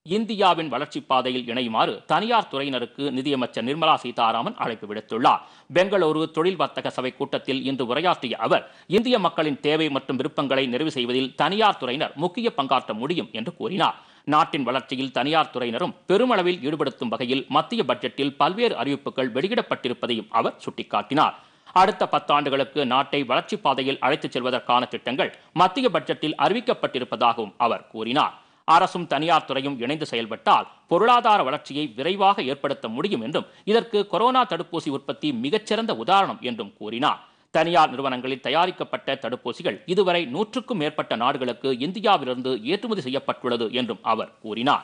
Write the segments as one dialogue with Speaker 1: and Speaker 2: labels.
Speaker 1: இந்தியாவின் வளர்ச்சிப் பாதையில் இணையுமாறு தனியார் துறையினருக்கு நிதியமைச்சர் நிர்மலா சீதாராமன் அழைப்பு விடுத்துள்ளார் பெங்களூரு தொழில் வர்த்தக சபை கூட்டத்தில் இன்று உரையாற்றிய அவர் இந்திய மக்களின் தேவை மற்றும் விருப்பங்களை நிறைவு செய்வதில் தனியார் துறையினர் முக்கிய பங்காற்ற முடியும் என்று கூறினார் நாட்டின் வளர்ச்சியில் தனியார் துறையினரும் பெருமளவில் ஈடுபடுத்தும் வகையில் மத்திய பட்ஜெட்டில் பல்வேறு அறிவிப்புகள் வெளியிடப்பட்டிருப்பதையும் அவர் சுட்டிக்காட்டினார் அடுத்த பத்தாண்டுகளுக்கு நாட்டை வளர்ச்சிப் பாதையில் அழைத்துச் செல்வதற்கான திட்டங்கள் மத்திய பட்ஜெட்டில் அறிவிக்கப்பட்டிருப்பதாகவும் அவர் கூறினார் அரசும் தனியார் துறையும் இணைந்து செயல்பட்டால் பொருளாதார வளர்ச்சியை விரைவாக ஏற்படுத்த முடியும் என்றும் இதற்கு கொரோனா தடுப்பூசி உற்பத்தி மிகச்சிறந்த உதாரணம் என்றும் கூறினார் தனியார் நிறுவனங்களில் தயாரிக்கப்பட்ட தடுப்பூசிகள் இதுவரை நூற்றுக்கும் மேற்பட்ட நாடுகளுக்கு இந்தியாவிலிருந்து ஏற்றுமதி செய்யப்பட்டுள்ளது என்றும் அவர் கூறினார்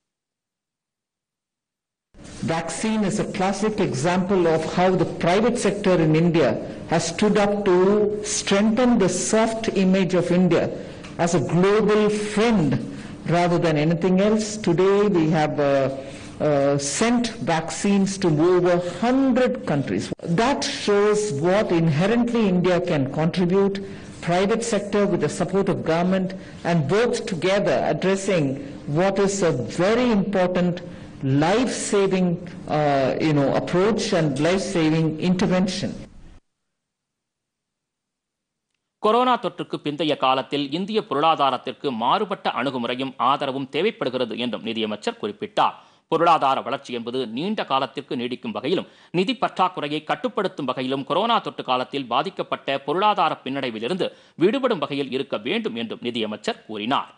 Speaker 2: Vaccine is a classic example of how the private sector in India has stood up to strengthen the soft image of India as a global friend rather than anything else. Today we have uh, uh, sent vaccines to over 100 countries. That shows what inherently India can contribute, private sector with the support of government and both together addressing what is a very important life-saving, uh, you know, approach and life-saving intervention.
Speaker 1: Corona தொற்றுக்கு பிந்தைய காலத்தில் இந்திய பொருளாதாரத்திற்கு மாறுபட்ட அணுகுமுறையும் ஆதரவும் தேவைப்படுகிறது என்றும் நிதியமைச்சர் குறிப்பிட்டார் பொருளாதார வளர்ச்சி என்பது நீண்ட காலத்திற்கு நீடிக்கும் வகையிலும் நிதி பற்றாக்குறையை கட்டுப்படுத்தும் வகையிலும் கொரோனா தொற்று காலத்தில் பாதிக்கப்பட்ட பொருளாதார பின்னடைவிலிருந்து விடுபடும் வகையில் இருக்க வேண்டும் என்றும் நிதியமைச்சர் கூறினார்